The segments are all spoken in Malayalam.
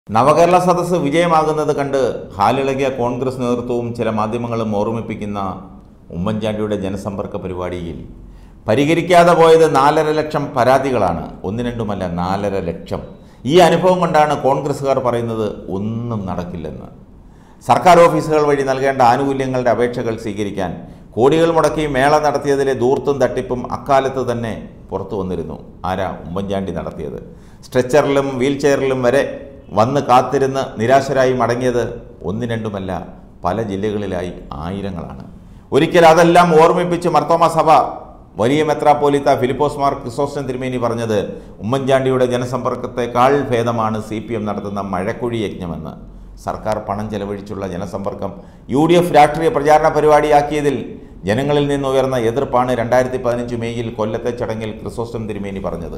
നവകേരള സദസ്സ് വിജയമാകുന്നത് കണ്ട് ഹാലിളകിയ കോൺഗ്രസ് നേതൃത്വവും ചില മാധ്യമങ്ങളും ഓർമ്മിപ്പിക്കുന്ന ഉമ്മൻചാണ്ടിയുടെ ജനസമ്പർക്ക പരിപാടിയിൽ പരിഹരിക്കാതെ പോയത് നാലര ലക്ഷം പരാതികളാണ് ഒന്ന് രണ്ടുമല്ല നാലര ലക്ഷം ഈ അനുഭവം കൊണ്ടാണ് കോൺഗ്രസ്സുകാർ പറയുന്നത് ഒന്നും നടക്കില്ലെന്ന് സർക്കാർ ഓഫീസുകൾ വഴി നൽകേണ്ട ആനുകൂല്യങ്ങളുടെ അപേക്ഷകൾ സ്വീകരിക്കാൻ കോടികൾ മുടക്കി മേള നടത്തിയതിലെ ദൂർത്തും തട്ടിപ്പും അക്കാലത്ത് തന്നെ പുറത്തു വന്നിരുന്നു ആരാ ഉമ്മൻചാണ്ടി നടത്തിയത് സ്ട്രെച്ചറിലും വീൽ ചെയറിലും വരെ വന്ന് കാത്തിരുന്ന് നിരാശരായി മടങ്ങിയത് ഒന്ന് രണ്ടുമല്ല പല ജില്ലകളിലായി ആയിരങ്ങളാണ് ഒരിക്കൽ അതെല്ലാം ഓർമ്മിപ്പിച്ച് മർത്തോമ സഭ വലിയ മെത്രാപ്പോലിത്ത ഫിലിപ്പോസ് മാർ ക്രിസോസ്റ്റൻ തിരുമേനി പറഞ്ഞത് ഉമ്മൻചാണ്ടിയുടെ ജനസമ്പർക്കത്തെക്കാൾ ഭേദമാണ് സി പി എം നടത്തുന്ന മഴക്കുഴി യജ്ഞമെന്ന് സർക്കാർ പണം ചെലവഴിച്ചുള്ള ജനസമ്പർക്കം യു ഡി എഫ് രാഷ്ട്രീയ പ്രചാരണ പരിപാടിയാക്കിയതിൽ ജനങ്ങളിൽ നിന്ന് ഉയർന്ന എതിർപ്പാണ് രണ്ടായിരത്തി പതിനഞ്ച് മെയ്യിൽ കൊല്ലത്തെ ചടങ്ങിൽ ക്രിസോസ്റ്റം തിരുമേനി പറഞ്ഞത്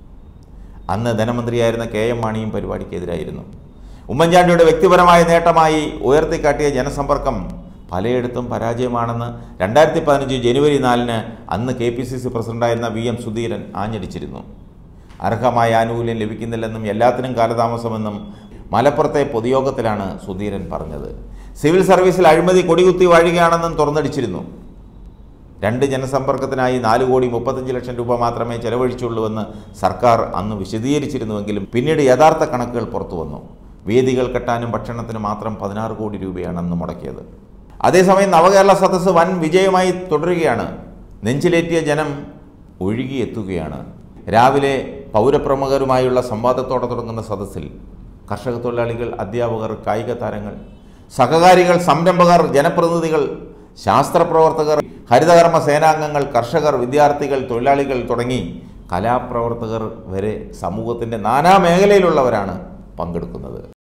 അന്ന് ധനമന്ത്രിയായിരുന്ന കെ എം മാണിയും പരിപാടിക്കെതിരായിരുന്നു ഉമ്മൻചാണ്ടിയുടെ വ്യക്തിപരമായ നേട്ടമായി ഉയർത്തിക്കാട്ടിയ ജനസമ്പർക്കം പലയിടത്തും പരാജയമാണെന്ന് രണ്ടായിരത്തി പതിനഞ്ച് ജനുവരി നാലിന് അന്ന് കെ പി സി സി പ്രസിഡന്റായിരുന്ന വി എം സുധീരൻ ആഞ്ഞടിച്ചിരുന്നു അർഹമായ ആനുകൂല്യം ലഭിക്കുന്നില്ലെന്നും എല്ലാത്തിനും കാലതാമസമെന്നും മലപ്പുറത്തെ പൊതുയോഗത്തിലാണ് സുധീരൻ പറഞ്ഞത് സിവിൽ സർവീസിൽ അഴിമതി കൊടികുത്തി വാഴുകയാണെന്നും തുറന്നടിച്ചിരുന്നു രണ്ട് ജനസമ്പർക്കത്തിനായി നാല് കോടി മുപ്പത്തഞ്ച് ലക്ഷം രൂപ മാത്രമേ ചെലവഴിച്ചുള്ളൂവെന്ന് സർക്കാർ അന്ന് വിശദീകരിച്ചിരുന്നുവെങ്കിലും പിന്നീട് യഥാർത്ഥ കണക്കുകൾ പുറത്തു വന്നു വേദികൾ കെട്ടാനും ഭക്ഷണത്തിനും മാത്രം പതിനാറ് കോടി രൂപയാണ് അന്ന് മുടക്കിയത് അതേസമയം നവകേരള സദസ്സ് വൻ വിജയമായി തുടരുകയാണ് നെഞ്ചിലേറ്റിയ ജനം ഒഴുകിയെത്തുകയാണ് രാവിലെ പൗരപ്രമുഖരുമായുള്ള സംവാദത്തോടെ തുടങ്ങുന്ന സദസ്സിൽ കർഷക തൊഴിലാളികൾ അധ്യാപകർ കായിക താരങ്ങൾ സഹകാരികൾ സംരംഭകർ ജനപ്രതിനിധികൾ ശാസ്ത്രപ്രവർത്തകർ ഹരിതകർമ്മ സേനാംഗങ്ങൾ കർഷകർ വിദ്യാർത്ഥികൾ തൊഴിലാളികൾ തുടങ്ങി കലാപ്രവർത്തകർ വരെ സമൂഹത്തിൻ്റെ നാനാ മേഖലയിലുള്ളവരാണ് പങ്കെടുക്കുന്നത്